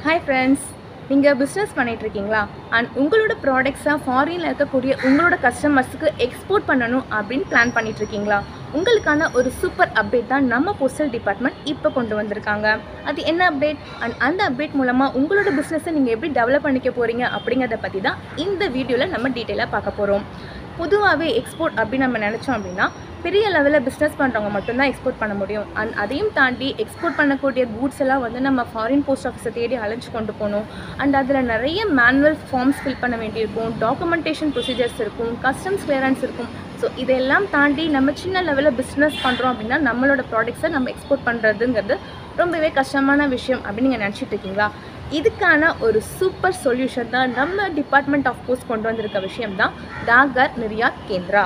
hi friends நீங்கள் business இருக்கீங்களா and உங்களோட ப்ராடக்ட்ஸை ஃபாரினில் இருக்கக்கூடிய உங்களோட கஸ்டமர்ஸுக்கு எக்ஸ்போர்ட் பண்ணணும் அப்படின்னு பிளான் இருக்கீங்களா உங்களுக்கான ஒரு சூப்பர் அப்டேட் தான் நம்ம போஸ்டல் டிபார்ட்மெண்ட் இப்போ கொண்டு வந்திருக்காங்க அது என்ன அப்டேட் அண்ட் அந்த அப்டேட் மூலமாக உங்களோட பிஸ்னஸை நீங்கள் எப்படி டெவலப் பண்ணிக்க போகிறீங்க அப்படிங்கிறத பற்றி தான் இந்த வீடியோவில் நம்ம டீட்டெயிலாக பார்க்க போகிறோம் பொதுவாகவே எக்ஸ்போர்ட் அப்படின்னு நம்ம நினச்சோம் அப்படின்னா பெரிய லெவலில் பிஸ்னஸ் பண்ணுறவங்க மட்டும்தான் எக்ஸ்போர்ட் பண்ண முடியும் அண்ட் அதையும் தாண்டி எக்ஸ்போர்ட் பண்ணக்கூடிய கூட்ஸ் எல்லாம் வந்து நம்ம ஃபாரின் போஸ்ட் ஆஃபீஸை தேடி அலைஞ்சு கொண்டு போகணும் அண்ட் அதில் நிறைய மேனுவல் ஃபார்ம்ஸ் ஃபில் பண்ண வேண்டியிருக்கும் டாக்குமெண்டேஷன் ப்ரொசீஜர்ஸ் இருக்கும் கஸ்டம்ஸ் கிளியரன்ஸ் இருக்கும் ஸோ இதெல்லாம் தாண்டி நம்ம சின்ன லெவலில் பிஸ்னஸ் பண்ணுறோம் அப்படின்னா நம்மளோட ப்ராடக்ட்ஸை நம்ம எக்ஸ்போர்ட் பண்ணுறதுங்கிறது ரொம்பவே கஷ்டமான விஷயம் அப்படின்னு நீங்கள் நினச்சிட்டு இருக்கீங்களா இதுக்கான ஒரு சூப்பர் சொல்யூஷன் தான் நம்ம டிபார்ட்மெண்ட் ஆஃப் போஸ்ட் கொண்டு வந்திருக்க விஷயம் தான் டாகர் நிர்யாத் கேந்திரா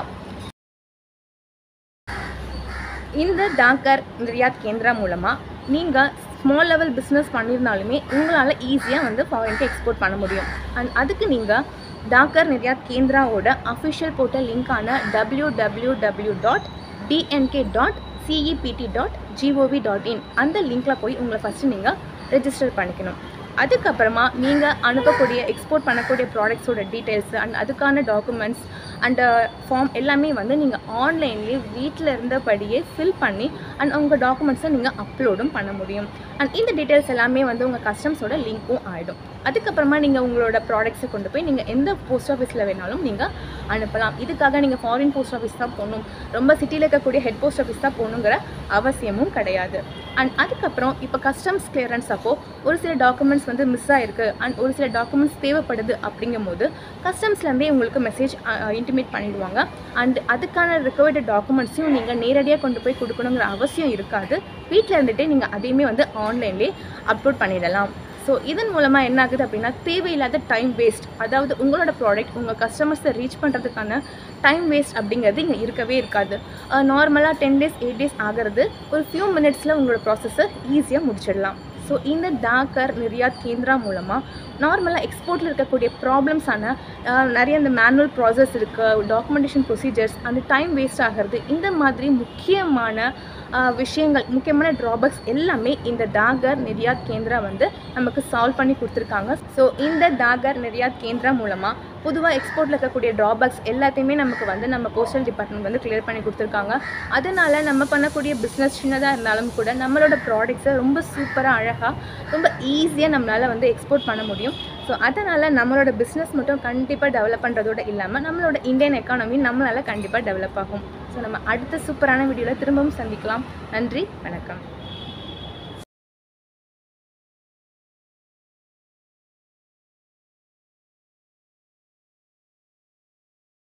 இந்த டாக்கர் நிர்யாத் கேந்திரா மூலமாக நீங்கள் ஸ்மால் லெவல் பிஸ்னஸ் பண்ணியிருந்தாலுமே உங்களால் ஈஸியாக வந்து ஃபாரினுக்கு எக்ஸ்போர்ட் பண்ண முடியும் அண்ட் அதுக்கு நீங்கள் டாக்கர் நிர்யாத் கேந்திராவோட அஃபிஷியல் போர்ட்டல் லிங்கான W W W dot DNK dot CEPT dot GOV dot in அந்த லிங்க்கில் போய் உங்களை ஃபஸ்ட்டு நீங்கள் ரெஜிஸ்டர் பண்ணிக்கணும் அதுக்கப்புறமா நீங்கள் அனுப்பக்கூடிய எக்ஸ்போர்ட் பண்ணக்கூடிய ப்ராடக்ட்ஸோட டீட்டெயில்ஸ் அண்ட் அதுக்கான டாக்குமெண்ட்ஸ் அண்ட் ஃபார்ம் எல்லாமே வந்து நீங்கள் ஆன்லைன்லேயே வீட்டில் இருந்தபடியே ஃபில் பண்ணி அண்ட் உங்கள் டாக்குமெண்ட்ஸை நீங்கள் அப்லோடும் பண்ண முடியும் அண்ட் இந்த டீட்டெயில்ஸ் எல்லாமே வந்து உங்கள் கஸ்டம்ஸோட லிங்க்கும் ஆகிடும் அதுக்கப்புறமா நீங்கள் உங்களோட ப்ராடக்ட்ஸை கொண்டு போய் நீங்கள் எந்த போஸ்ட் ஆஃபீஸில் வேணாலும் நீங்கள் அனுப்பலாம் இதுக்காக நீங்கள் ஃபாரின் போஸ்ட் ஆஃபீஸ் தான் போகணும் ரொம்ப சிட்டியில் இருக்கக்கூடிய ஹெட் போஸ்ட் ஆஃபீஸ் தான் போகணுங்கிற அவசியமும் கிடையாது அண்ட் அதுக்கப்புறம் இப்போ கஸ்டம்ஸ் கிளியரன்ஸ் அப்போது ஒரு சில டாக்குமெண்ட்ஸ் வந்து மிஸ் ஆகிருக்கு அண்ட் ஒரு சில டாக்குமெண்ட்ஸ் தேவைப்படுது அப்படிங்கும் போது கஸ்டம்ஸ்லேருந்தே உங்களுக்கு மெசேஜ் இன்டிமேட் பண்ணிடுவாங்க அண்ட் அதுக்கான ரிக்கவர்டு டாக்குமெண்ட்ஸையும் நீங்கள் நேரடியாக கொண்டு போய் கொடுக்கணுங்கிற அவசியம் இருக்காது வீட்டில் இருந்துகிட்டே நீங்கள் அதையுமே வந்து ஆன்லைன்லேயே அப்லோட் பண்ணிடலாம் ஸோ இதன் மூலமாக என்ன ஆகுது அப்படின்னா தேவையில்லாத டைம் வேஸ்ட் அதாவது உங்களோட ப்ராடக்ட் உங்கள் கஸ்டமர்ஸை ரீச் பண்ணுறதுக்கான டைம் வேஸ்ட் அப்படிங்கிறது இங்கே இருக்கவே இருக்காது நார்மலாக டென் டேஸ் எயிட் டேஸ் ஆகிறது ஒரு ஃபியூ மினிட்ஸில் உங்களோட ப்ராசஸை ஈஸியாக முடிச்சிடலாம் ஸோ இந்த டாக்கர் நிர்யாத் கேந்திரா மூலமாக நார்மலாக எக்ஸ்போர்ட்டில் இருக்கக்கூடிய ப்ராப்ளம்ஸான நிறைய அந்த மேனுவல் ப்ராசஸ் இருக்குது டாக்குமெண்டேஷன் ப்ரொசீஜர்ஸ் அந்த டைம் வேஸ்ட் ஆகிறது இந்த மாதிரி முக்கியமான விஷயங்கள் முக்கியமான ட்ராபேக்ஸ் எல்லாமே இந்த தாகர் நிர்யாத் கேந்திரா வந்து நமக்கு சால்வ் பண்ணி கொடுத்துருக்காங்க ஸோ இந்த தாகர் நிர்யாத் கேந்திரா மூலமாக பொதுவாக எக்ஸ்போர்ட்டில் இருக்கக்கூடிய ட்ராபேக்ஸ் எல்லாத்தையுமே நமக்கு வந்து நம்ம போஸ்டல் டிபார்ட்மெண்ட் வந்து கிளியர் பண்ணி கொடுத்துருக்காங்க அதனால் நம்ம பண்ணக்கூடிய பிஸ்னஸ் சின்னதாக இருந்தாலும் கூட நம்மளோட ப்ராடக்ட்ஸை ரொம்ப சூப்பராக அழகாக ரொம்ப ஈஸியாக நம்மளால் வந்து எக்ஸ்போர்ட் பண்ண முடியும் ஸோ அதனால் நம்மளோட பிஸ்னஸ் மட்டும் கண்டிப்பாக டெவலப் பண்ணுறதோட இல்லாமல் நம்மளோட இந்தியன் எக்கானமி நம்மளால் கண்டிப்பாக டெவலப் ஆகும் ஸோ நம்ம அடுத்த சூப்பரான வீடியோவில் திரும்பவும் சந்திக்கலாம் நன்றி வணக்கம்